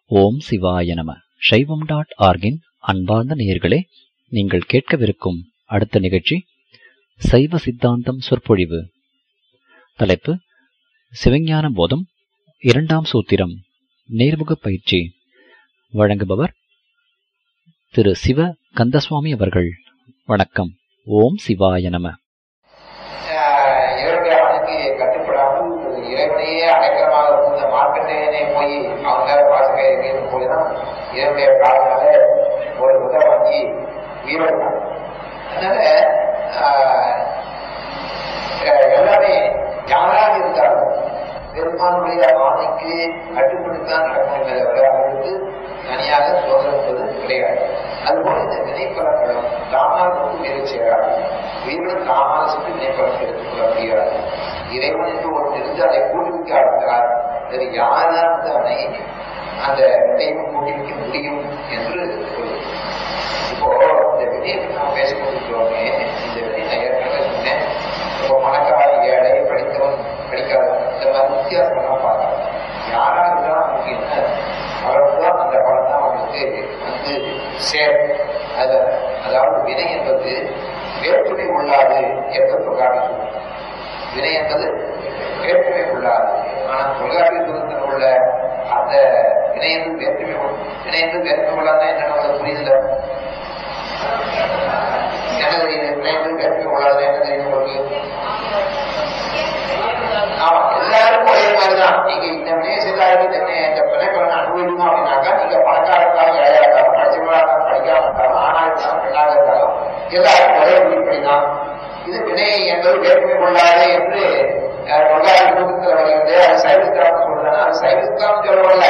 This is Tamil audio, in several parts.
ஓம் சிவாய நம சைவம் டாட் ஆர்கின் அன்பார்ந்த நேயர்களே நீங்கள் கேட்கவிருக்கும் அடுத்த நிகழ்ச்சி சைவ சித்தாந்தம் சொற்பொழிவு தலைப்பு சிவஞான போதம் இரண்டாம் சூத்திரம் நேர்முக பயிற்சி வழங்குபவர் திரு சிவ கந்தசுவாமி அவர்கள் வணக்கம் ஓம் சிவாய நம இவருடைய அவனுக்கு கட்டுப்படாமல் இறைவனையே அடைக்கலமாக இருந்த மார்க்கண்டேயனை போய் அவங்க பாசக எங்கேயும் போய்தான் இவருடைய காலனால ஒரு உதவ வாங்கி உயிரிழந்தாங்க அதனால ஆஹ், எல்லாமே யாராக இருந்தாலும் பெருமானுடைய ஆணைக்கு கட்டுப்படுத்தான் நடக்கணுமே தவிர அவர்களுக்கு தனியாக சோதனை என்பது கிடையாது அதுபோல இந்த வினைப்பலன்களும் தானாக வந்து வேலை செய்யாது உயிரினும் தானாக சென்று வினைப்பலன் எடுத்துக்கொள்ள முடியாது இறைவன் என்று ஒரு தெரிந்து அதை கூட்டுவிக்க ஆரம்பித்தார் வேறு யாரால் வந்து அவனை அந்த வினையும் கூட்டிவிக்க முடியும் என்று சொல்லுது இப்போ இந்த வினையை நாம் பேசிக் கொண்டிருக்கிறோமே இந்த வினை நான் ஏற்கனவே சொன்னேன் இப்போ பணக்கார ஏழை படித்தவன் படிக்காதவன் இந்த மாதிரி வித்தியாசம்லாம் பார்க்கலாம் யாரா இருந்தாலும் அவனுக்கு என்ன பலன் தான் அந்த பலன் தான் அவனுக்கு வந்து சேரும் அது அதாவது வினை என்பது வேற்றுமை உள்ளாது என்று தொழிலாளி வினை என்பது வேற்றுமை உள்ளாது ஆனால் தொழிலாளி சுதந்திரம் உள்ள அந்த வினை என்பது வேற்றுமை உள்ள- வினை என்பது வேற்றுமை உள்ளாதான் என்ன நமக்கு புரியுதுல என்ன தெரியுது வினை என்பது வேற்றுமை உள்ளாது என்ன தெரியுது உங்களுக்கு ஆமா எல்லாருக்கும் ஒரே மாதிரிதான் நீங்க இந்த வினையை செய்தாலும் இந்த வினையை இந்த பிணைப்பலன் அனுபவிக்கணும் அப்படின்னாக்கா நீங்க பணக்கார இருந்தாலும் ஏழையா இருந்தாலும் படிச்சவங்களா இருந்தாலும் படிக்காம இருந்தாலும் ஆணா இருந்தாலும் பெண்ணாக இருந்தாலும் எல்லாருக்கும் ஒரே விதிப்படிதான் இது வினை என்பது வேற்றுமை கொள்ளாது என்று தொழிலாளர் குடும்பத்தில் வருகிறது அது சைவஸ்தானம் சொல்றேன்னா அது சைவஸ்தானம் சொல்லவில்ல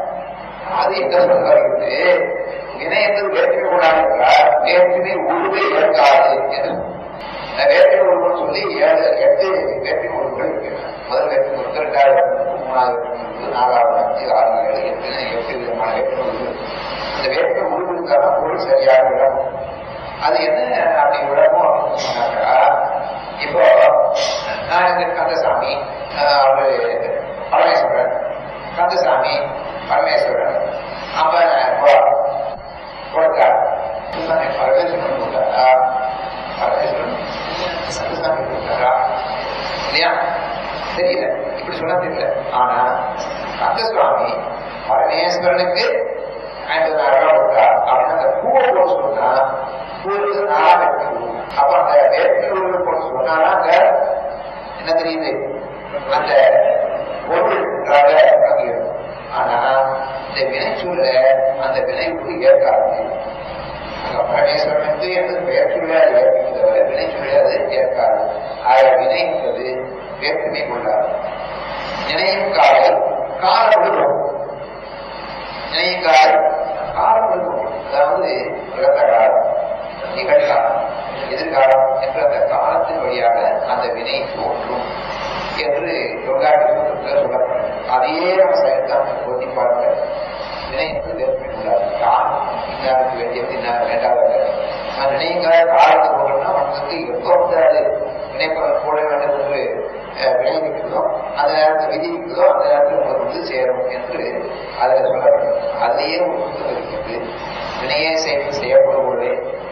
அது என்ன சொல்ல வருகிறது வினை என்பது வேற்றுமை கொள்ளாது என்றால் வேற்றுமை உருவை ஏற்காது என்று வேற்றுமை உருவம் சொல்லி ஏழு எட்டு வேற்றுமை உருவங்கள் இருக்கின்றன முதல் வேற்றுமை உருவம் இரண்டாவது வேற்றுமை மூணாவது வேற்றுமை உருவம் நாலாவது அஞ்சு ஆறு ஏழு எட்டு எட்டு விதமான வேற்றுமை உருவம் அந்த வேற்றுமை உருவங்களுக்கான பொருள் சரியாக விளக்கும் அது என்ன அப்படி விளக்கும் அப்படின்னு சொன்னாக்கா இப்போ நான் இந்த கந்தசாமி ஆஹ் அவரு பரமேஸ்வரன் கந்தசாமி பரமேஸ்வரன் ஐம்பதாயிரம் ரூபாய் கொடுத்தார் பரமேஸ்வரன் கொடுத்தாரா பரமேஸ்வரன் கந்தசாமி கொடுத்தாரா இல்லையா தெரியல இப்படி சொல்ல தெரியல ஆனா கந்தசுவாமி பரமேஸ்வரனுக்கு ஐம்பதாயிரம் ரூபாய் கொடுத்தார் அப்படின்னு அந்த பூவை போட சொன்னா பூவுக்கு நாலா வெட்டி அப்ப அந்த வேட்பு உருவம் போட சொன்னாலும் அங்க என்ன தெரியுது அந்த பொருள் அங்கீகம் ஆனா இந்த வினைச்சூழல அந்த வினைக்கு ஏற்காது அங்க பரமேஸ்வரனுக்கு என்று பெயர் சொல்லி அது ஏற்கும் தவிர வினை சொல்லி அது ஏற்காது ஆக வினை என்பது வேற்றுமை கொள்ளாது நினையும் காலை காலம் விடுவோம் நினையும் காலை காலம் விடுவோம் அதாவது இறந்த காலம் நிகழ்காலம் எதிர்காலம் என்ற அந்த காலத்தின் வழியாக அந்த வினை தோன்றும் என்று தொழிலாளர் சூத்திரத்தில் சொல்லப்படும் அதையே நம்ம சைத்தான் போட்டி பார்க்க வினை என்பது வேற்றுமை உள்ளாது காலம் இன்னாருக்கு வேண்டியது இன்னார் வேண்டாத நான் நினைக்காத காலத்தை போகணும்னா உங்களுக்கு எப்போ வந்து அது நினைப்பதன் போட வேண்டும் என்று அஹ், வினை இருக்குதோ அந்த நேரத்தில் விதி இருக்குதோ அந்த நேரத்தில் உங்களுக்கு வந்து சேரும் என்று அதில் சொல்லப்படும் அதிலேயே ஒரு புத்தகம் இருக்கிறது வினையே செய்து செய்யப்படும் பொழுதே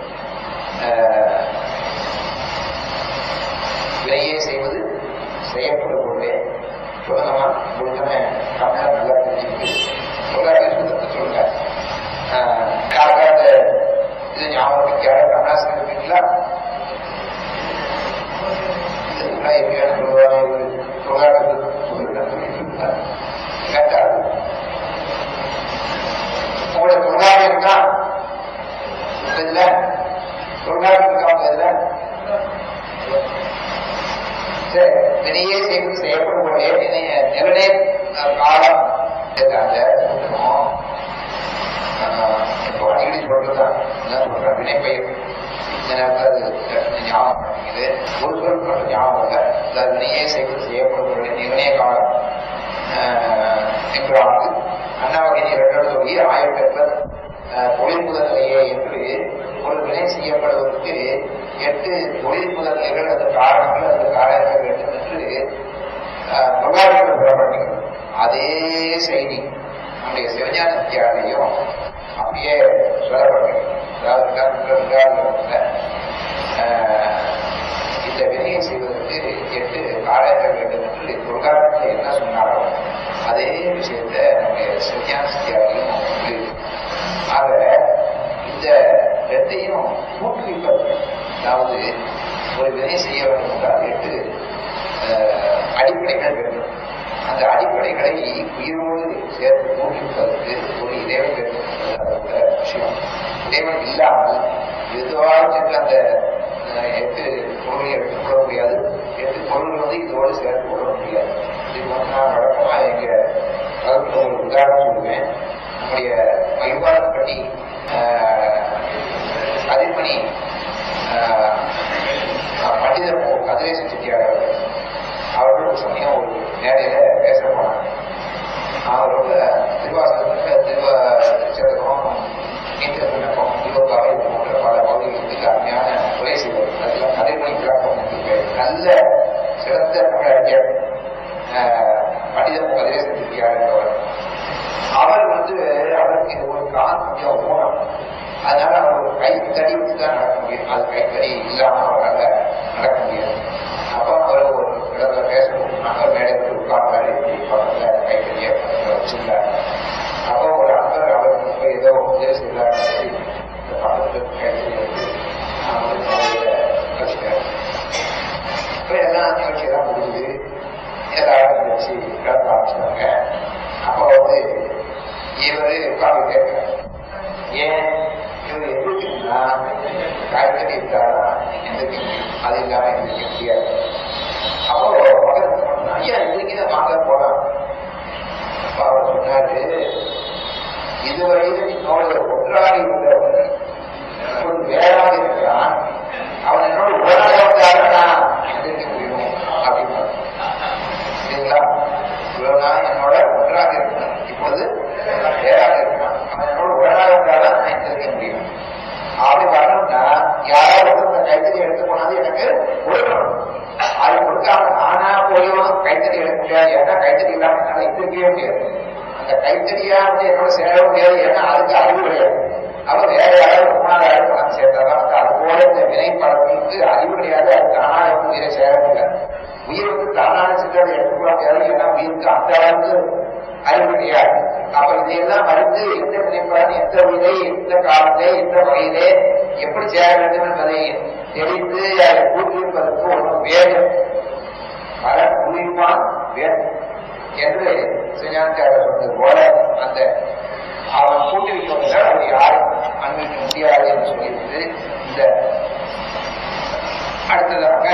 ஆஹ், வினையே செய்வது செய்யப்படும் பொழுதே சொல்லுங்கம்மா முழுக்கமே தமிழர் நல்லா தெரிஞ்சுக்கிட்டு சொல்லாத சுத்தத்தை சொல்லுங்க ஆஹ், யாருக்காவது இது ஞாபகம் வைக்காத கமலாசன் இருப்பீங்களா இதெல்லாம் எப்படியான சொல்லுவாங்க சொல்லாத சொல்லுங்க சொல்லிட்டு கேட்டாரு உங்களோட தொழிலாளி இருக்கா இதுல தொழிலாளி இருக்காங்க இதுல சரி வினையே செய்வது செய்யப்படும் பொழுதே வினைய நிலனே காலம் இருக்காங்க சொல்லணும் இப்போ அடிக்கடி சொல்றதுதான் என்ன சொல்றேன் வினைப்பயிர் இந்த நேரத்தில் அது ஞாபகம் பண்ணிக்குது ஒரு சொல் மட்டும் ஞாபகம் இல்லை அதாவது வினையே செய்வது செய்யப்படும் பொழுது நிகழே காலம் என்கிறாங்க அண்ணாவகை இரண்டு தொகை ஆயிரத்தி எண்பது தொழில் முதல்லையே என்று ஒரு வினை செய்யப்படுவதற்கு எட்டு தொழில் முதல்லைகள் அந்த காரணங்கள் அந்த காரணங்கள் வேண்டும் என்று தொழிலாளர்கள் பெறப்பட்டது அதே செய்தி நம்முடைய சிவஞான வித்தியாலையும் அப்படியே சொல்லப்படுகிறது அதாவது விகாரத்தில் இந்த வினையை செய்வதற்கு எட்டு காலங்கள் வேண்டும் என்று துர்காரத்தில் என்ன சொன்னாரோ அதே விஷயத்தை நம்முடைய சிவஞான வித்தியாலையும் சொல்லியிருக்கு ஆக இந்த ரெண்டையும் ஊக்குவிப்பது அதாவது ஒரு வினை செய்ய வேண்டும் என்றால் எட்டு அஹ், அடிப்படைகள் வேண்டும் அந்த அடிப்படைகளை உயிரோடு சேர்த்து ஊக்குவிப்பதற்கு ஒரு இறைவன் வேண்டும் என்பது அதோட விஷயம் இறைவன் இல்லாமல் எதுவாக சென்று அந்த அஹ், எட்டு பொருளை எடுத்துக்கொள்ள முடியாது எட்டு பொருள் வந்து இதோடு சேர்த்து கொள்ள முடியாது இது வந்து நான் வழக்கமாக எங்க வகுப்பில் ஒரு உதாரணம் சொல்லுவேன் நம்முடைய மகிழ்வாரப்பட்டி கதிர்மணி ஆஹ், பண்டிதர் மு. கதிரேச செட்டியார் அவர்கள் அவர்கள் ஒரு சமயம் ஒரு மேடையில பேச போனாங்க அவரோட திருவாசகத்தில் திருவ திருச்சதகம் நீண்ட விண்ணப்பம் யோகாவை இது போன்ற பல பகுதிகளுக்கு அருமையான உரை செய்வது அதெல்லாம் கதிர்மணி விளக்கம் என்று பெயர். நல்ல சிறந்த தமிழறிஞர் ஆஹ், பண்டிதர் மு. கதிரேச செட்டியார் என்பவர் அவர் வந்து அவருக்கு இது ஒரு கால் கொஞ்சம் ஊனம் அதனால அவர் ஒரு கைத்தடி வச்சு தான் நடக்க முடியும் அது கைத்தடி இல்லாம அவரால் நடக்க முடியாது அப்போ அவர் ஒரு இடத்துல பேச கொடுத்தாங்க மேடையில் உட்கார்ந்தாரு இப்படி பக்கத்துல கைத்தடியை வச்சிருந்தாரு அப்போ ஒரு அன்பர் அவருக்கு போய் ஏதோ உதவி செய்யலாம்னு சொல்லி இந்த பக்கத்துல கைத்தடி வச்சு நான் வந்து தலையில வச்சுட்டேன் இப்போ எல்லாம் நிகழ்ச்சி எல்லாம் முடியுது எல்லாரும் வச்சு கிளம்ப ஆரம்பிச்சாங்க அப்போ வந்து இவரு உட்கார்ந்து கேட்கிறார் ஏன் இவர் எந்திரிக்கணும்னா காய்கறி இருந்தாதான் எந்திரிக்க முடியும் அது இல்லாம எந்திரிக்க முடியாது அப்போ பக்கத்துல சொன்னா, ஐயா எந்திரிக்க வாங்க போலாம் அப்ப அவர் சொன்னாரு இதுவரையில் என்னோட ஒன்றாக இருந்தவன் ஒரு வேறாக இருக்கிறான் அவன் என்னோட ஒன்றாக இருந்தாலும் நான் எந்திரிக்க முடியும் அப்படின்னு சரிங்களா இவ்வளவு நாள் என்னோட ஒன்றாக இருக்கணும் இப்பொழுது வேறாக இருக்கணும் அவன் என்னோட ஒன்றாக இருந்தாலும் நான் எந்திரிக்க முடியும் அப்படி வரணும்னா யாராவது ஒருத்தர் இந்த கைத்தறி எடுத்து போனாலும் எனக்கு கொடுக்கணும் அது கொடுக்காம நானா போயும் கைத்தறி எடுக்க முடியாது ஏன்னா கைத்தறி இல்லாம என்னால எந்திரிக்கவே முடியாது அந்த கைத்தறியா வந்து என்னோட சேர முடியாது ஏன்னா அதுக்கு அறிவு கிடையாது அவ வேற யாராவது மூணாவது யாராவது பணம் சேர்த்தாதான் வந்து அது போல இந்த வினை படங்களுக்கு அறிவு கிடையாது அது தானாக உயிரை சேர முடியாது உயிர் வந்து தானாக சென்று அதை எடுத்துக்கொள்ள முடியாது ஏன்னா உயிருக்கு அந்த அளவுக்கு அறிவு கிடையாது அப்ப இதையெல்லாம் மறுத்து எந்த வினைப்படன் எந்த உயிரை எந்த காலத்திலே எந்த வகையிலே எப்படி சேர வேண்டும் என்பதை தெரிந்து அதை கூட்டியிருப்பதற்கு ஒரு வேதம் பல குளிர்வான் வேதம் என்று சிவஞானச்சாரர் சொன்னது போல அந்த அவன் கூட்டி வைக்கவில்லை அவர் யாரும் அனுமதிக்க முடியாது என்று சொல்லியிருந்து இந்த அடுத்ததாக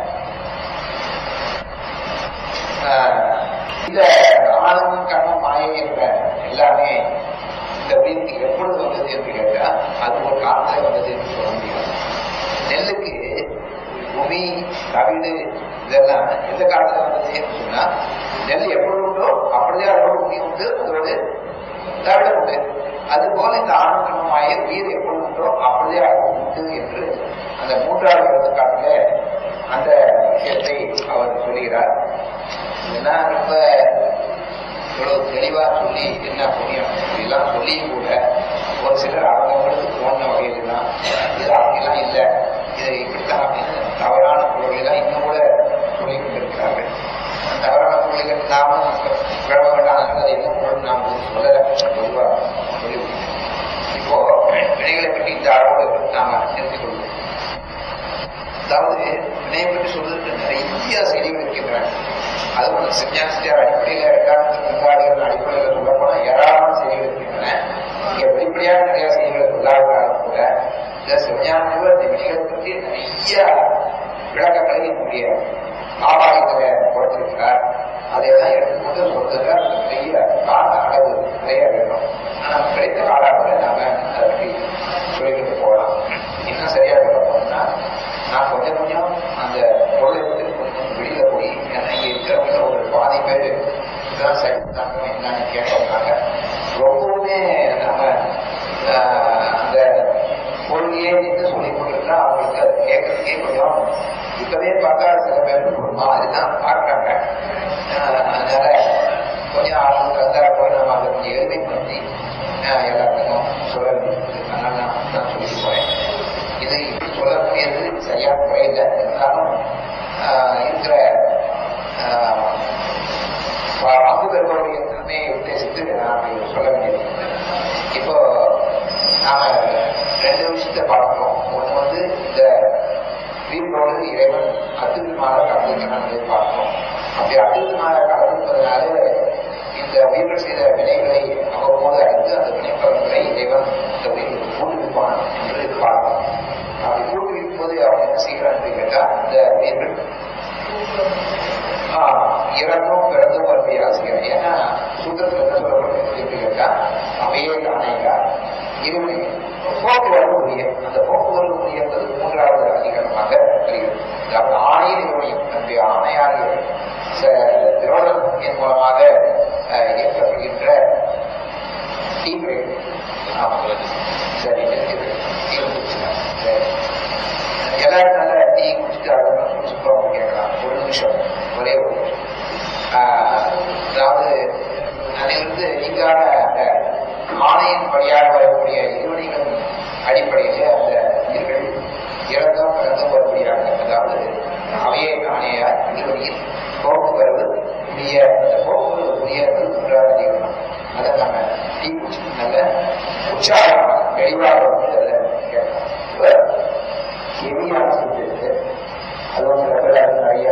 ஆஹ், இந்த ஆனந்தம் கர்மம் மாயை என்ற எல்லாமே இந்த உயிருக்கு எப்பொழுது வந்தது என்று கேட்டா அது ஒரு காலத்துல வந்தது என்று சொல்ல முடியாது நெல்லுக்கு பூமி தவிடு இதெல்லாம் எந்த காலத்துல வந்தது என்று சொன்னா நெல் எப்பொழுது உண்டோ அப்படியே அதோட உண்மை உண்டு அதோடு தவிட உண்டு அதுபோல இந்த ஆனந்தமாய உயிர் எப்பொழுது உண்டோ அப்படியே அது உண்டு என்று அந்த மூன்றாவது எடுத்துக்காட்டுல அந்த விஷயத்தை அவர் சொல்லுகிறார் இதெல்லாம் ரொம்ப இவ்வளவு தெளிவா சொல்லி என்ன புண்ணியம் இதெல்லாம் சொல்லியும் கூட ஒரு சிலர் அவங்கவுங்களுக்கு தோணின வகையில தான் இது அப்படிலாம் இல்லை இது இப்படித்தான் அப்படின்னு தவறான பொருள்களை இன்னும் கூட சொல்லிக் கொண்டிருக்கிறார்கள் அந்த தவறான பொருள்கள் நாம விட வேண்டாம் அதை என்ன பொருள் நாம் வந்து சொல்லல பொதுவா சொல்லி இப்போ வினைகளை பற்றி இந்த அளவோடு நாம நிறுத்திக் கொள்வோம் அதாவது வினையை பற்றி சொல்வதற்கு நிறைய செய்திகள் இருக்கின்றன அது ஒரு சன்னியாசியார் அடிப்படையில் இரண்டாயிரத்தி முன்னாடிகள் அடிப்படையில் சொல்ல போனா ஏராளமான செய்திகள் இருக்கின்றன இங்க வெளிப்படையாக நிறைய செய்திகள் சொல்லாவிட்டாலும் கூட இந்த சிவஞானிகள் இந்த வினைகளை பற்றி நிறைய விளக்கங்களை என்னுடைய ஆபாயங்களை கொடுத்திருக்கிறார் அதையெல்லாம் எடுத்துக்கொண்டு சொல்றதுல நிறைய கால அளவு நிறைய வேண்டும் ஆனால் கிடைத்த கால அளவில் நாம அதை பற்றி சொல்லிக்கிட்டு போகலாம் இன்னும் சரியா சொல்ல போனோம்னா நான் கொஞ்சம் கொஞ்சம் அந்த பொருளை விட்டு கொஞ்சம் வெளியில போய் ஏன்னா இங்க இருக்கிறவங்க ஒரு பாதி பேர் இதுதான் சரி தாங்க என்னன்னு கேட்டோம்னாங்க ரொம்பவுமே நம்ம ஆஹ், அந்த பொருளையே நின்று சொல்லி கொண்டிருந்தா அவங்களுக்கு அது கேட்கறதுக்கே கொஞ்சம் இப்பவே பார்த்தா சில பேர் ஒரு மாதிரி தான் பார்க்கறாங்க ஆஹ், அதனால கொஞ்சம் ஆளுங்க தந்தார போய் நம்ம அதை கொஞ்சம் எளிமைப்படுத்தி ஆஹ், எல்லாத்துக்கும் சொல்ல வேண்டியது அதனால நான் தான் சொல்லிட்டு போறேன் இது இப்படி சொல்லக்கூடியது சரியான முறையில் இருந்தாலும் ஆஹ், இருக்கிற ஆஹ், ப- பங்கு பெறுபவருடைய திறமையை உத்தேசித்து நான் அப்படி சொல்ல வேண்டியது இப்போ நாம ரெண்டு விஷயத்தை பார்க்கிறோம் ஒண்ணு வந்து இந்த வீட்டோடு இறைவன் அத்துவிதமாக கலந்துக்கிறான் பார்க்கிறோம் அப்படி அத்துவிதமாக கலந்துப்பதனால இந்த உயிர்கள் செய்த வினைகளை அவ்வப்போது அறிந்து அந்த வினைப்பலன்களை இறைவன் இந்த உயிர்களுக்கு கூட்டுவிப்பான் என்று பார்க்கிறோம் அப்படி கூட்டுவிக்கும் போது அவன் என்ன செய்கிறான் என்று கேட்டால் இந்த உயிர்கள் ஆஹ், இறந்தும் பிறந்தும் வருமையாக செய்கிறான் ஏன்னா சூத்திரத்தில் என்ன சொல்லப்பட்டிருக்கு என்று கேட்டா அவையே தானேங்க இருமை போக்குவரத்து உரிய அந்த போக்குவரத்து உரிய என்பது மூன்றாவது அதிகாரமாக வருகிறது அதாவது ஆணையின் இருமையும் தன்னுடைய ஆணையாகிய திரோணம் என் மூலமாக அஹ், இயக்கப்படுகின்ற தீவிரை சரி இருக்குது. டீ குடிச்சுக்கலாம். சரி எல்லாரும் நல்ல டீ குடிச்சுட்டு அதுக்கப்புறம் சுத்தமாக கேட்கலாம் ஒரு நிமிஷம் ஒரே ஒரு நிமிஷம் ஆஹ், அதாவது அதிலிருந்து நீங்கான அந்த ஆணையின் வழியாக வரக்கூடிய இருவடிகள் அடிப்படையில் அந்த உயிர்கள் இறந்தும் பிறந்தும் வரக்கூடியாங்க அதாவது அவையே ஆணையா இருவடியில் போக்குவரவு உரிய அந்த போக்குவரவு உரிய மூன்றாவது அதிகாரம் அதை நம்ம டீ குடிச்சுட்டு நல்ல உற்சாகமாக தெளிவாக வந்து அதை கேட்கலாம் இப்ப ஹெவியான சப்ஜெக்ட் அதுவும் சில பேர் அது நிறைய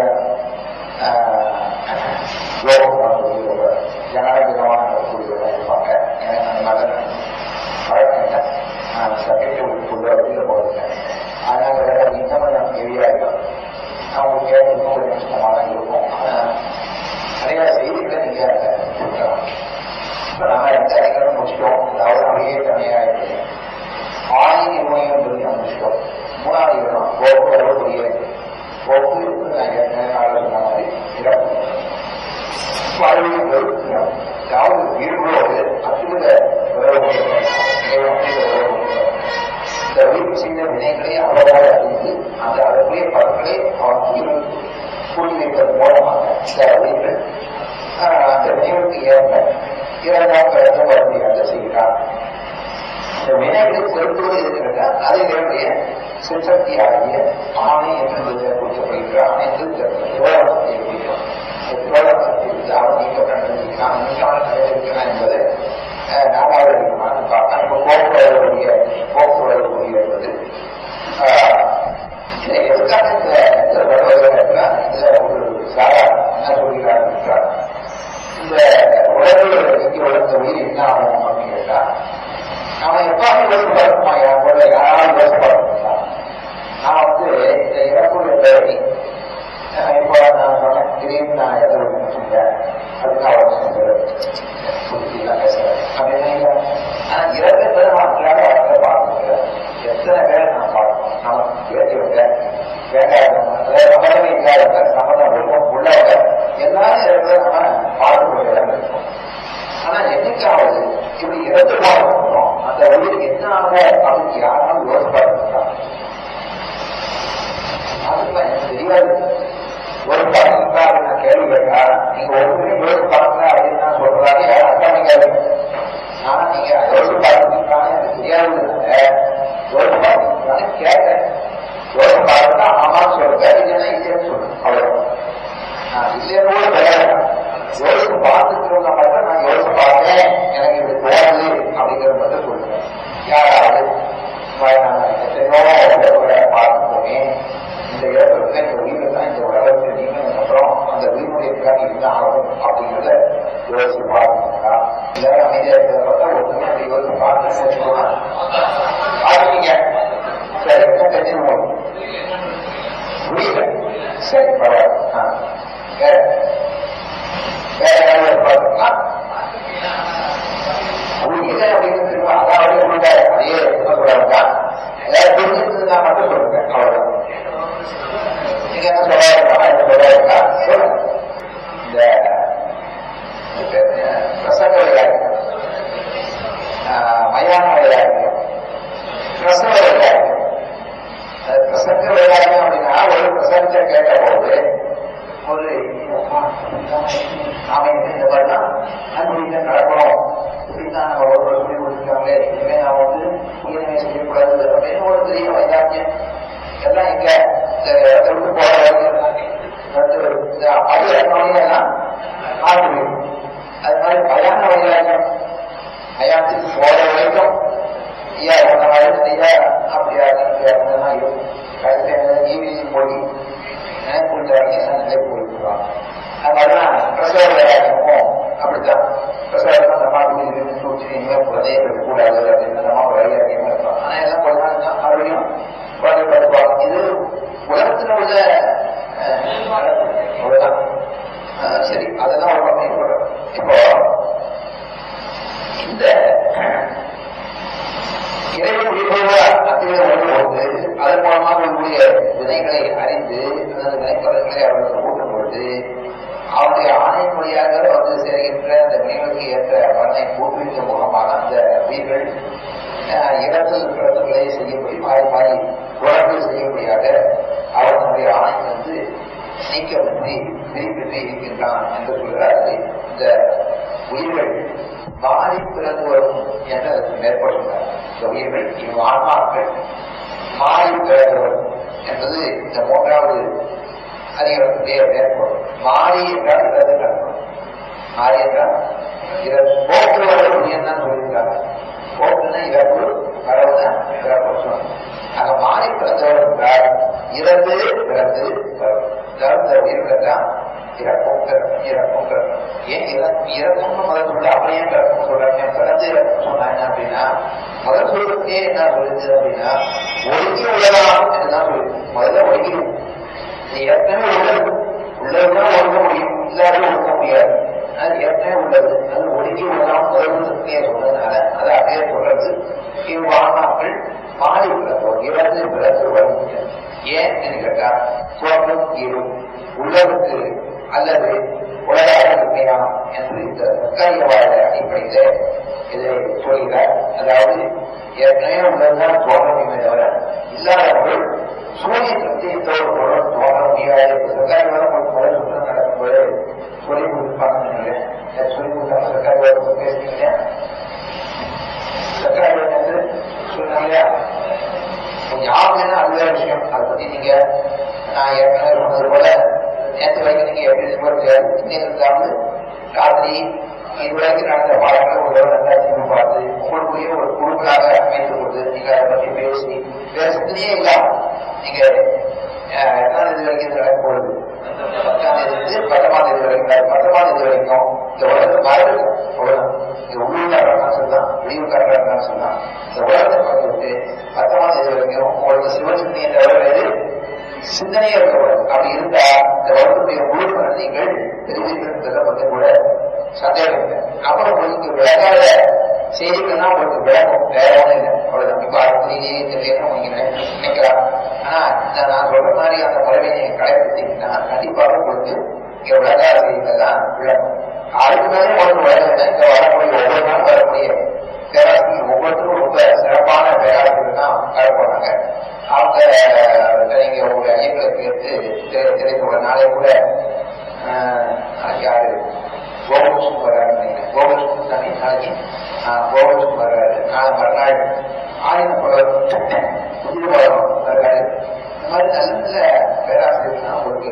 யோகம் ஜனநாயகமான கூடியவர்கள் இருப்பாங்க எனக்கு அந்த மாதிரி பழக்கம் இல்லை சப்ஜெக்ட் உள்ள வெளியில் போகிறேன் அதனால வேற இன்னமும் நான் ஹெவியாக இருக்கும் நான் உங்களுக்கு கேட்கணும் ஒரு நிமிஷமாக தான் இருக்கும் ஆனால் நிறைய செய்திகளை நீங்கள் கொடுக்கலாம் இப்போ நம்ம எந்த அதிகாரம் முடிச்சிட்டோம் அதாவது அப்படியே தனியாக இருக்குது ஆணையின் இருமையும் சொல்லி நம்ம முடிச்சிட்டோம் மூணாவது இடம் போக்குவரவு புரிய போக்கு நான் ஏற்கனவே நாளில் சொன்ன மாதிரி இடம் வாழ்வியல் இடம் அதாவது உயிர்களோடு அத்துவித உறவு இந்த உயிர் செய்த வினைகளை அவ்வளவாக அறிந்து அந்த அதற்குரிய பலன்களை அவன் உயிர் கூட்டி வைப்பதன் மூலமாக இந்த உயிர்கள் ஆஹ், அந்த வினைகளுக்கு ஏற்ப இரண்டாம் பிறந்த வருமையாக செய்கிறார் இந்த வினைகளை செலுத்துவது இருக்கிறத அது இதனுடைய சிற்சக்தி ஆகிய ஆணை என்று குறிக்கப்படுகிற அனைத்து துரோகத்தை குறிக்கும் இந்த துரோகத்தை அவன் நீக்கப்பட்டிருக்கிறான் நீக்காமல் நிறைவேற்கிறான் என்பது அஹ், நாலாவது அதிகமாக பார்த்தா இப்போ போக்குவரவுடைய போக்குவரவு என்பது ஆஹ், இதை எதுக்காக இந்த இந்த வருவதாக என்றால் இதுல ஒரு சாரா என்ன சொல்கிறார் என்றால் இந்த உலகில் இங்கே வளர்ந்த உயிர் என்ன ஆகும் அப்படின்னு கேட்டா நாம எப்பாவது யோசிச்சு பார்ப்போமா என் கூட யாராவது யோசிச்சு பார்ப்போம் நான் வந்து இந்த இறப்புடைய பேரை இப்போ நான் சொன்னேன் திடீர்னு நான் இடத்துல விட்டு சொன்னேன் அதுக்கு அவசியம் புரிஞ்சுக்கலாம் பேசுறேன் அப்படின்னு ஆனா இறந்த பேர் நான் அன்றாட வாழ்க்கை பார்க்க முடியாது எத்தனை பேரை நான் பார்க்கணும் நான் பேச்சு விட்டேன் வேண்டாதவங்க சம்மதமே இல்லாதவங்க சம்மதம் இருக்கும் உள்ளவங்க எல்லாரும் இருக்கிறத நம்ம பார்க்கக்கூடிய இடம் இருக்கும் ஆனா என்னைக்காவது இப்படி இறந்து போனோம் அந்த உயிருக்கு என்ன ஆகும் அப்படின்னு யாராலும் யோசிச்சு பார்த்துருக்காங்க அதுதான் எனக்கு தெரியாது ஒரு பார்த்தீங்களா அப்படின்னு நான் கேள்வி கேட்டா நீங்க ஒருத்தரையும் யோசிச்சு பார்க்கல அப்படின்னு நான் சொல்றாரு யாரும் அக்கா நீங்க ஆனா நீங்க யோசிச்சு பார்த்துருக்கான்னு எனக்கு தெரியாதுனால யோசிச்சு பார்த்துருக்கான்னு கேட்டேன் யோசிச்சு பார்த்துட்டா ஆமான்னு சொல்லுங்க இல்லைன்னா இல்லைன்னு சொல்லுங்க அவ்வளவு நான் இல்லைன்னு கூட கிடையாது யோசிச்சு பார்த்துக்கிறவங்க மட்டும் நான் யோசிச்சு பார்த்தேன் எனக்கு இப்படி தோணுது அப்படிங்கிறத மட்டும் சொல்லுங்க யாராவது எத்தனையோ பார்த்து போனேன் இந்த இடத்துல இந்த உயிரை தான் இந்த உலகத்தை நீங்க அப்புறம் அந்த உயிரினுடைய என்ன ஆகும் அப்படிங்கிறத யோசிச்சு பாருங்க எல்லாரும் அமைதியா இருக்கிறத பார்த்தா ஒருத்தமே அப்படி யோசிச்சு பார்த்து வச்சுக்கோங்க பார்த்துட்டீங்க சரி என்ன தெரிஞ்சு புரியல சரி பரவாயில்ல ஆ. வேற வேற யாராவது பார்த்தீங்களா புரியல அப்படின்னு திரும்ப அதாவது உள்ள அதே என்ன சொல்றாங்க ஏதாவது புரிஞ்சுருந்தா மட்டும் சொல்லுங்க அவ்வளவுதான் நீங்க என்ன சொல்றாங்க என்ன சொல்றாங்க சொல்லுங்க இந்த இந்த பிரசங்க விளையாட்டு மயான விளையாட்டு பிரசவ விளையாட்டு பிரசங்க விளையாட்டு அப்படின்னா ஒரு பிரசங்கத்தை கேட்ட போது ஒரு நாம இனிமே இந்த மாதிரிலாம் அன்புடன் நடக்கணும் இப்படிதான் நம்ம ஒருவர் சொல்லி கொடுத்துருக்காங்களே இனிமே நாம வந்து உயிரினை செய்யக்கூடாது அப்படின்னு ஒரு பெரிய வைராக்கியம் எல்லாம் இங்க இந்த இடத்த விட்டு போற வரைக்கும் இந்த அடியெல்லாம் ஆகுது அது மாதிரி பயான வைராக்கியம் அயாத்துக்கு போற வரைக்கும் ஐயா உன்ன மாதிரி செய்யா அப்படியா அப்படியா இருக்கும் கடைசியில் ஈவினிங் போய் நினைப்புள்ள வரைக்கும் நிலை போயிருக்கலாம் அது மாதிரிலாம் பிரசவ வைராக்கியமும் அப்படித்தான் பிரசவத்தை நம்ம வீடு சூழ்ச்சி இனிமேல் குழந்தைய இருக்கக்கூடாது அப்படின்னு நம்ம வைராக்கியமா இருக்கலாம் ஆனா எல்லாம் குழந்தை மறுபடியும் குழந்தை படுத்துவாங்க இது உலகத்தில் உள்ள அவ்வளவுதான் சரி அதெல்லாம் ஒரு பக்கம் சொல்றேன் இப்போ இந்த இறைவன் முடிவுள்ள அத்திரை வரும்போது அதன் மூலமாக உங்களுடைய வினைகளை அறிந்து அந்த வினைப்பதங்களை அவர்களுக்கு கூட்டும் பொழுது அவருடைய ஆணையின் வழியாக வந்து சேர்கின்ற அந்த வினைகளுக்கு ஏற்ற பலனை கூட்டுவித்த மூலமாக அந்த உயிர்கள் இடத்தில் பிறந்தங்களை செய்யப்படி மாறி மாறி உடம்பு செய்யும்படியாக அவர் தன்னுடைய ஆணை வந்து நீக்கமின்றி பிரிப்பின்றி இருக்கின்றான் என்று சொல்கிறார் இந்த உயிர்கள் மாறி பிறந்து வரும் என்று அதற்கு மேற்பட்டுள்ளார் இந்த உயிர்கள் இவ் ஆன்மாக்கள் மாறி பிறந்து வரும் என்பது இந்த மூன்றாவது அதிகாரத்துடைய மேற்கோள் மாறி என்றால் இறந்து கற்பம் மாறி என்றால் இறந்து போக்குவரத்து உயர்ந்தான் தான் சொல்லியிருக்காங்க போக்குன்னா இறப்பு வரவுனா இறப்பு சொன்னாங்க அங்க மாறி பிறந்தவர் என்றால் இறந்து பிறந்து வரும் அதாவது இந்த உயிர்கள் தான் இறக்கும் பிறக்கும் இறக்கும் பிறக்கும் ஏன் இறக்கும் இறக்கும்னு முதல் சொல்ல அப்படியே பிறக்கும் சொல்றாங்க பிறந்து இறக்கும் சொன்னாங்க அப்படின்னா முதல் சொல்றதுக்கே என்ன சொல்லுது அப்படின்னா ஒழுங்கி உள்ளலாம் என்றுதான் சொல்லுது முதல்ல ஒழுங்கிடும் இது ஏற்கனவே உள்ளது உள்ளதுதான் ஒழுங்க முடியும் இல்லாத ஒழுங்க முடியாது அது ஏற்கனவே உள்ளது அது ஒழுங்கி உள்ளலாம் முதல் சொல்றதுக்கே சொன்னதுனால அதை அப்படியே சொல்றது இவ்வாழ்நாட்கள் மாறி பிறந்தோம் இறந்து பிறந்து வரும் ஏன் என்று கேட்டா தோற்றம் இரும் உள்ளதுக்கு அல்லது உலக அறிவிக்கலாம் என்று இந்த தற்காலிகவாத அடிப்படையில இதை சொல்கிறார் அதாவது ஏற்கனவே உள்ளதுதான் தோன்ற முடியுமே தவிர இல்லாதவர்கள் சூரியத்திற்கு இந்த ஒரு பொருள் தோன்ற முடியாது சர்க்காரிவாதம் ஒரு முதல் சுற்றம் நடக்கும்போது சொல்லிக் கொடுப்பாங்கன்னு நினைக்கிறேன் சொல்லிக் கொடுத்தாங்க சர்க்காரிவாதம் பேசுறீங்க சர்க்காரிவாதம் என்று சொன்னாங்க ஞாபகம் அது வேற விஷயம் அதை பத்தி நீங்க நான் ஏற்கனவே சொன்னது போல நேற்று வரைக்கும் நீங்க எப்படி சொல்ல இன்னும் இருந்தாலும் ராத்திரி இதுவரைக்கும் நடந்த பாடங்களை ஒரு நல்லா திரும்ப பார்த்து உங்களுக்குரிய ஒரு குழுக்களாக அமைத்துக் கொண்டு நீங்க அதை பத்தி பேசி வேற சிந்தனையே இல்லாம நீங்க எட்டாம் தேதி வரைக்கும் இது நடக்க போகுது பத்தாம் தேதி இருந்து பத்தொன்பதாம் தேதி வரைக்கும் பத்தொன்பதாம் தேதி வரைக்கும் இந்த உலகத்தை மறந்து உலகம் இந்த உள்ளூர்காரன் சொல்லலாம் வெளியூர்காரன் சொல்லலாம் இந்த உலகத்தை பார்த்துட்டு பத்தொன்பதாம் தேதி வரைக்கும் உங்களுக்கு சிவசிந்தனையை தவிர வேறு சிந்தனையே இருக்கக்கூடாது அப்படி இருந்தா இந்த வகுப்புடைய முழு பலன் நீங்கள் தெரிவிக்கிறத பற்றி கூட சந்தேகம் இல்லை அப்புறம் உங்களுக்கு விளக்காத செய்திகள்னா உங்களுக்கு விளக்கம் வேற ஒன்றும் இல்லை அவ்வளவுதான் இப்ப அடுத்தீங்க தெரியணும் நீங்க நினைக்கலாம் ஆனா இந்த நான் சொல்ற மாதிரி அந்த முறையை நீங்க கடைபிடித்தீங்கன்னா கண்டிப்பாக உங்களுக்கு இங்க விளக்காத செய்திகள்லாம் விளக்கும் அதுக்கு மேலே உங்களுக்கு விளக்கம் இங்க வரக்கூடிய ஒவ்வொரு நாளும் வரக்கூடிய பேராசிரியர் ஒவ்வொருத்தரும் ரொம்ப சிறப்பான பேராசிரியர் தான் வரப்போறாங்க அவங்க நீங்க உங்க ஐயங்களை கேட்டு தெரிவிக்க நாளை கூட யாரு கோபுரம் வர்றாரு நினைக்கிறேன் கோபுரம் தானே நாளைக்கு கோபுரம் வர்றாரு நாளை மறுநாள் ஆயிரம் படம் புதியபுரம் வர்றாரு இந்த மாதிரி நல்ல நல்ல பேராசிரியர்லாம் உங்களுக்கு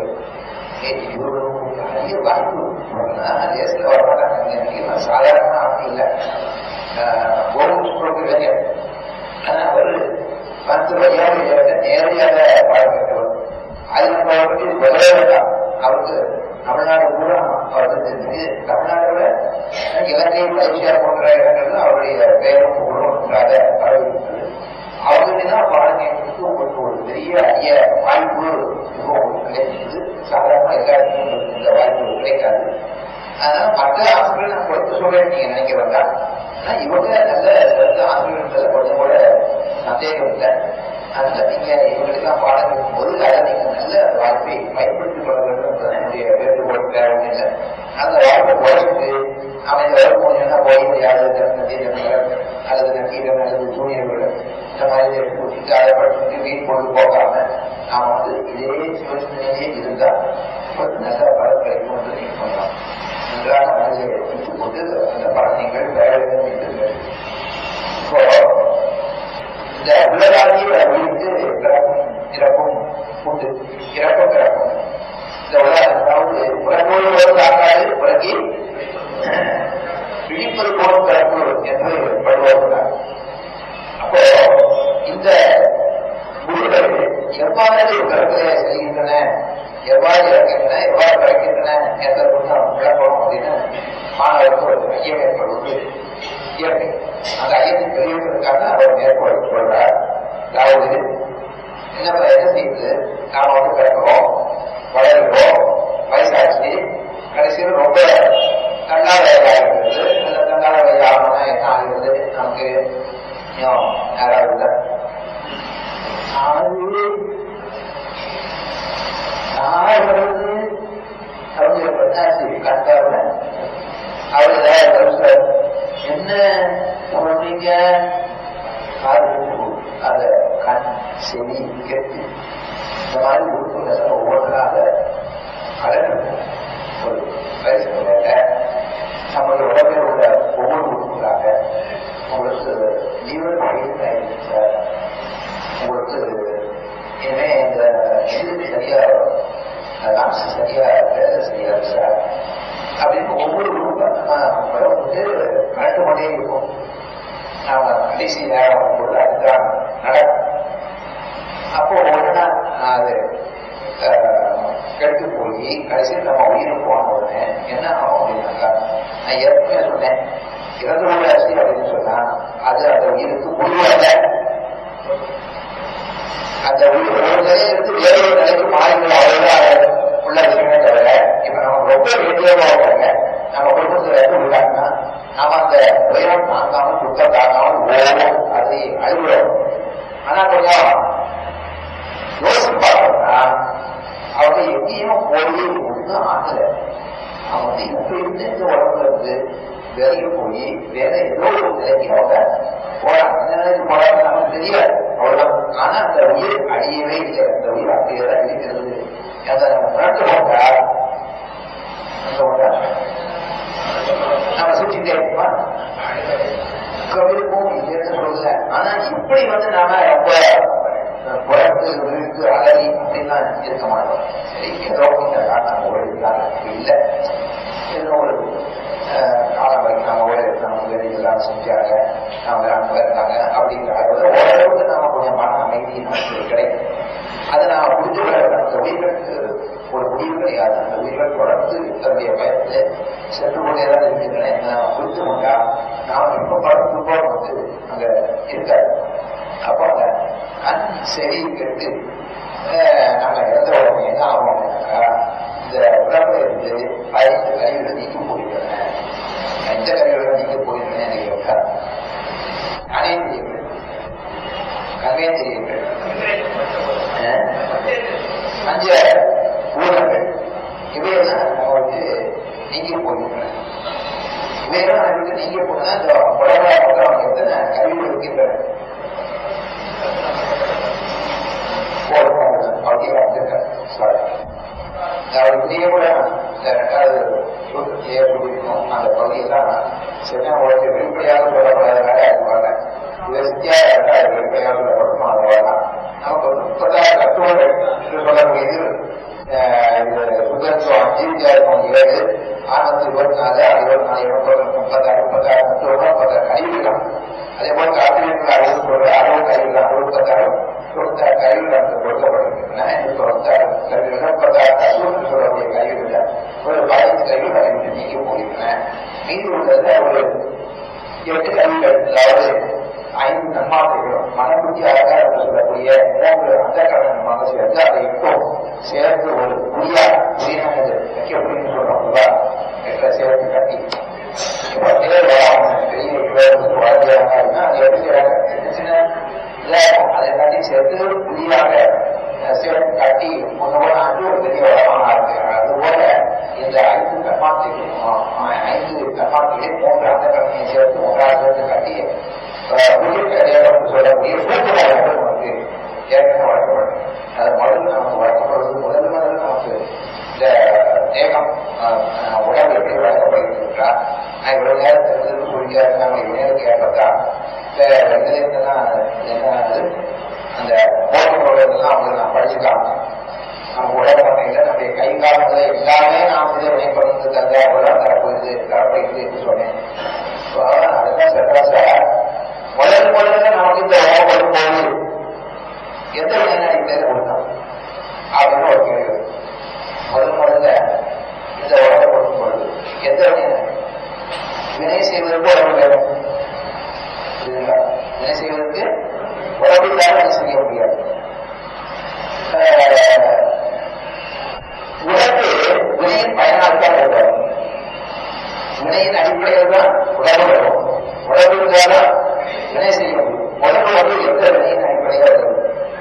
அதிக வாய்ப்பு தேசத்தில் வரமாட்டாங்க சாதாரண அப்படி இல்லை கோபுரம் இளைஞர் ஆனா அவர் பத்து வழியாக நேரடியாக பாடப்பட்டவர் அதில் அவரை பற்றி சொல்லவே வேண்டாம் அவருக்கு தமிழ்நாடு கூட அவருக்கு தெரிஞ்சு தமிழ்நாட்டோட இலங்கை மலேசியா போன்ற இடங்கள்ல அவருடைய பெயரும் புகழும் நன்றாக பரவியிருக்கிறது அவர்கிட்ட தான் பாடம் கேட்கறதுக்கு உங்களுக்கு ஒரு பெரிய அரிய வாய்ப்பு மிகவும் கிடைக்கிறது சாதாரண எல்லாருக்கும் இந்த வாய்ப்பு கிடைக்காது அதனால மற்ற ஆசிரியர்கள் நான் கொடுத்து சொல்றேன் நீங்க நினைக்க வேண்டாம் ஆனா இவங்க நல்ல சிறந்த ஆசிரியர்கள் கொஞ்சம் கூட சந்தேகம் இல்லை அதனால நீங்க இவங்களுக்கெல்லாம் பாடம் இருக்கும்போது அதை நீங்க நல்ல வாய்ப்பை பயன்படுத்திக் கொள்ள வேண்டும் என்பது என்னுடைய வேண்டுகோள் வேற ஒன்றும் இல்லை அந்த வாய்ப்பை குறைச்சிட்டு அவன் இந்த வரும் போனீங்கன்னா போய் யாராவது நதீரங்கள் அல்லது நக்கீரன் அல்லது ஜூனியர்கள் இந்த மாதிரி விட்டுட்டு அதை படிச்சுட்டு வீண் பொழுது போகாம நாம வந்து இதே சிவசிந்தனையிலே இருந்தா ஒரு நல்ல பலன் கிடைக்கும் என்று நீங்க சொல்லலாம் நன்றாக மனதை வைத்துக் கொண்டு அந்த பலன்கள் பெற வேண்டும் என்று கேட்டு இப்போ இந்த உலகாகிய உயிருக்கு பிறப்பும் இறப்பும் உண்டு இறப்பும் பிறப்பும் இந்த உலகம் அதாவது உலகோடு ஒரு காக்காது உலகி விழிப்பது போல பிறப்பு என்று படுவார்கள் அப்போ இந்த முடிவுகள் எவ்வாறு பிறப்பிலே செல்கின்றன எவ்வாறு இறக்கின்றன எவ்வாறு பிறக்கின்றன என்பதை குறித்து நாம் விளக்கணும் அப்படின்னு மாணவருக்கு ஒரு ஐயம் ஏற்படுவது இயற்கை அந்த ஐயத்தை தெரிவிப்பதற்காக அவர் மேற்கொள் சொல்றார் அதாவது என்ன என்ன செய்யுது நாம வந்து பிறக்கிறோம் வளர்கிறோம் வயசாச்சு கடைசியில் ரொம்ப கண்ணா வயதாகிறது அந்த கண்ணா வயதாகணும்னா என்ன ஆகிறது நமக்கு இன்னும் யாராவது இல்லை அது யார் வருது அவங்க பட்டாசு கண்டாருல அவர் ஏதாவது என்ன சொல்றீங்க காது அத கண் செவி கெட்டு இந்த மாதிரி உறுப்புகளை ஒவ்வொன்றாக அழகு ஒரு வயசு நம்முடைய உடம்பில் உள்ள ஒவ்வொரு உறுப்புகளாக உங்களுக்கு லீவர் பயிர் சார் உங்களுக்கு இனிமே இந்த இது சரியா லாம்ஸ் சரியா வேலை சரியா சார் அப்படின்னு ஒவ்வொரு உறுப்பும் நம்ம வந்து நடந்து கொண்டே இருக்கும் நாம கடைசி நேரம் பொழுது அதுதான் நடக்கும் அப்போ ஒன்னா அது கெட்டு போய் கடைசியில் நம்ம உயிர் போன உடனே என்ன ஆகும் அப்படின்னாக்கா நான் ஏற்கனவே சொன்னேன் இறந்து உள்ளாச்சு அப்படின்னு சொன்னா அது அந்த உயிருக்கு முடிவாக அந்த உயிர் ஒரு நிலையிலிருந்து வேற ஒரு நிலைக்கு மாறிவிடும் அவ்வளவுதான் உள்ள விஷயமே தவிர இப்ப நம்ம ரொம்ப வேண்டியவா இருக்காங்க நம்ம குடும்பத்துல இருந்து உள்ளாங்கன்னா நாம அந்த உயரம் தாங்காம துக்கம் தாங்காமல் ஓடும் அது அழுகிறோம் ஆனா கொஞ்சம் யோசிச்சு பார்த்தோம்னா அவங்க எங்கேயும் போய் ஒன்றும் ஆகல அவங்க வந்து இப்ப இருந்து இந்த உடம்புல இருந்து வெளியே போய் வேற ஏதோ ஒரு நிலைக்கு அவங்க போறாங்க அந்த நிலைக்கு போறாங்க நமக்கு தெரியாது அவ்வளவுதான் ஆனா அந்த உயிர் அழியவே இல்லை அந்த உயிர் அப்படியே தான் இருக்கிறது அதை நம்ம உணர்ந்து கொண்டா நம்ம சுற்றிட்டே இருப்போமா கவிழ்க்கும் இல்லைன்னு சொல்லல ஆனா இப்படி வந்து நாம ரொம்ப குழம்பு விழுத்து அலறி அப்படின்லாம் இருக்க மாட்டோம் சரி ஏதோ இந்த காலம் ஓடிக்கலாம் இல்லை ஏதோ ஒரு காலம் வரைக்கும் நம்ம ஓடி நம்ம வேலை எல்லாம் செஞ்சாங்க அவங்க அங்கே இருந்தாங்க அப்படிங்கிற அளவில் ஓரளவுக்கு நாம கொஞ்சம் மன அமைதி நமக்கு கிடைக்கும் அதை நாம புரிஞ்சு கொள்ள அந்த உயிர்களுக்கு ஒரு முடிவு கிடையாது அந்த உயிர்கள் தொடர்ந்து தன்னுடைய பயத்தை சென்று கொண்டே தான் இருக்கின்றன நாம் புரிந்து கொண்டா நாம் இப்ப படத்து போல வந்து அங்க இருக்காது அப்போ அந்த கண் செவி கெட்டு நாங்க இறந்த உடனே என்ன ஆகும் இந்த உடம்புல இருந்து ஐந்து கருவிகளை நீக்கி போயிடுறேன் எந்த கருவிகளை நீக்கி போயிடுறேன் எனக்கு கேட்டா அனைத்து கண்மே தெரியுங்கள் அஞ்சு ஊழல்கள் இவையெல்லாம் நம்ம வந்து நீங்கி போகின்றன இவையெல்லாம் நமக்கு நீங்க போனா இந்த உடம்புல பண்றவங்க எத்தனை கருவிகள் இருக்கின்றன அப்படியே வந்திருக்கேன் சாரி அதாவது இதே கூட இந்த ரெண்டாவது சூத்திரத்தையே சொல்லியிருக்கோம் அந்த பகுதியெல்லாம் சின்ன உலகத்தை வெளிப்படையாக சொல்லப்படாதனால அது வரல இதை சித்தியா ரெண்டாவது வெளிப்படையாக சொல்லப்படணும் அது வரலாம் நமக்கு ஒரு முப்பதாயிரம் தத்துவங்கள் என்று சொல்லக்கூடியது சுதந்திரம் ஜீவிதாயிரம் ஏழு ஆனந்து இருபத்தி நாலு இருபத்தி நாலு இருபத்தி முப்பத்தாறு முப்பத்தாறு முப்பது முப்பத்தாறு கழிவுகள் அதே போல காத்திரிகள் அறுபது சொல்ற அறுபது கழிவுகள் அறுபத்தாறு தொண்ணூத்தாறு கழிவுகள் அங்கு கொடுக்கப்பட்டிருக்கின்றன இந்த தொண்ணூத்தாறு கழிவுகள் முப்பத்தாறு கழிவுகள் சொல்லக்கூடிய கழிவுகள் ஒரு பதினஞ்சு கழிவுகள் கழிவுகள் நீக்கி போகின்றன மீதி உள்ளதுல ஒரு எட்டு கழிவுகள் அதாவது ஐந்து நன்மாதைகளும் மனபுத்தி அழகாக என்று சொல்லக்கூடிய மூன்று அந்த காரணமாக சேர்ந்து அதை எட்டும் சேர்ந்து ஒரு புரியா புரியானது வைக்க அப்படின்னு சொல்றோம்ல எட்ட சேர்த்து கட்டி இப்போ பேர் வராம பெரிய இவ்வளவு வாழ்க்கையாக இருந்தா அது எப்படி செய்யறாங்க சின்ன சின்ன இதாகும் அதை கட்டி சேர்த்து புதியாக சேர்த்து கட்டி ஒன்று போல ஆண்டு ஒரு பெரிய வளமாக இருக்கிறாங்க அதுபோல இந்த ஐந்து கர்மாத்தையும் ஐந்து கர்மாத்தையே மூன்று அந்த கண்ணையை சேர்த்து ஒன்றாக சேர்த்து கட்டி உயிர் கடையாக சொல்லக்கூடிய சூழ்நிலை நமக்கு ஏற்கனவே வழக்கப்படும் அது முதல்ல நமக்கு வழக்கப்படுவது முதல் முதல்ல நமக்கு இந்த தேகம் உடம்பு எப்படி வழங்கப்படுகிறது என்றால் நான் இவ்வளவு நேரம் தெரிஞ்சது சொல்லியா நம்ம நேருக்கு ஏற்பட்டால் இந்த வெங்கலேருந்தெல்லாம் என்ன அது அந்த போட்டோடெல்லாம் அவங்க நான் படிச்சுக்காம நம்ம உடம்பு பண்ணையில நம்முடைய கை காலங்களை எல்லாமே நாம் இதை வினைப்படுத்து தந்தா கூட தரப்போகுது தரப்படுகிறது என்று சொன்னேன் அதுதான் சொல்றா சார் முதல் முதல்ல நமக்கு இந்த உடம்பு போது எந்த வினை அடிப்படையில் கொடுத்தோம் அப்படின்னு ஒரு கேள்வி முதல் முதல்ல இந்த உடம்பை கொடுக்கும் பொழுது எந்த வினை வினை செய்வதற்கு உடம்பு வேணும் புரியுதுங்களா வினை செய்வதற்கு உடம்பு தான் வினை செய்ய முடியாது உடம்பு வினையின் பயனால் தான் வரும் வினையின் அடிப்படையில் தான் உடம்பு வரும் உடம்பு இருந்தாலும் வினை செய்ய முடியும் உடம்பு வந்து எந்த வினையின் அடிப்படையில் வரும்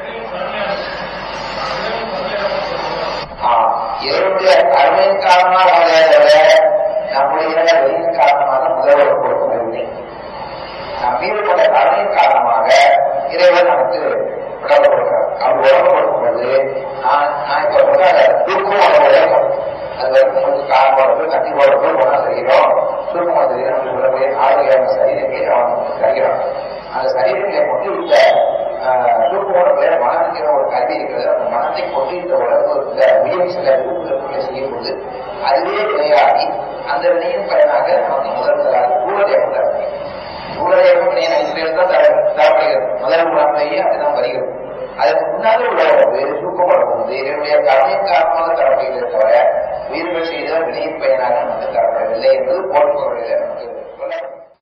இறைவனுடைய கருமையின் காரணமாக வரையாத நம்முடைய வெளியின் காரணமாக முதல்வர் கொடுக்கவில்லை நாம் மீது கொண்ட கருணையின் காரணமாக இறைவன் நமக்கு உடம்பு கொடுக்கிறார் அவர் உடம்பு கொடுக்கும்போது நான் நான் இப்ப சொல்ற தூக்கமோட உழைக்கும் அது வரைக்கும் நமக்கு காலம் போடுறது கட்டி போடுறது ஒன்றா செய்கிறோம் தூக்கமாக செய்கிறோம் அப்படி சொல்லக்கூடிய ஆரோக்கியமான சரீரங்களை அவன் நமக்கு தருகிறான் அந்த சரீரங்களை கொண்டு இந்த தூக்கமோட பேர மனதிற்கிற ஒரு கல்வி இருக்கிறது அந்த மனத்தை கொண்டு இந்த உடம்பு இந்த உயிர் சில விருப்பங்களை செய்யும்போது அதுவே வினையாகி அந்த வினையின் பயனாக நமக்கு முதல் முதலாக கூடதேவம் தரப்படுகிறது கூடதேவம் வினையின் அடிப்படையில் தான் தர தரப்படுகிறது முதல் உடம்பையே அதுதான் வருகிறது அதற்கு முன்னாடி உள்ள உடம்பு தூக்கம் உடம்பு இதனுடைய கருணையின் காரணமாக தரப்படுகிறது தவிர உயிர்கள் செய்த வினையின் பயனாக நமக்கு தரப்படவில்லை என்பது போட்டுக்கொள்வதில் நமக்கு சொல்லப்படும்